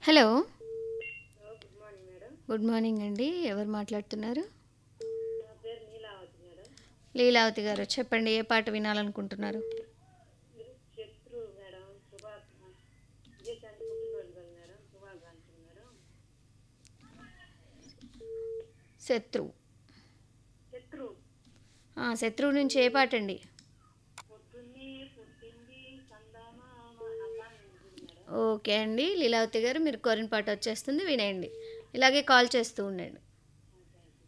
hello good morning madam good morning అండి ఎవరు మాట్లాడుతున్నారు నా పేరు నీలావతి మేడం లీలావతి గారు చెప్పండి ఏ పాట వినాలనుకుంటున్నారు మీరు శత్రు మేడం శుభా విజయశాంతి పుట్టినరోజు కదా మేడం శుభాకాంక్షలు మేడం శత్రు శత్రు ఆ, శత్రువు నుంచి ఏ పాట అండి పొద్దున్నే పుట్టింది సందామామ అలా మేడం ఓకే అండి లీలావతి గారు మీరు కోరిన పాట వచ్చేస్తుంది వినేయండి ఇలాగే కాల్ చేస్తూ ఉండండి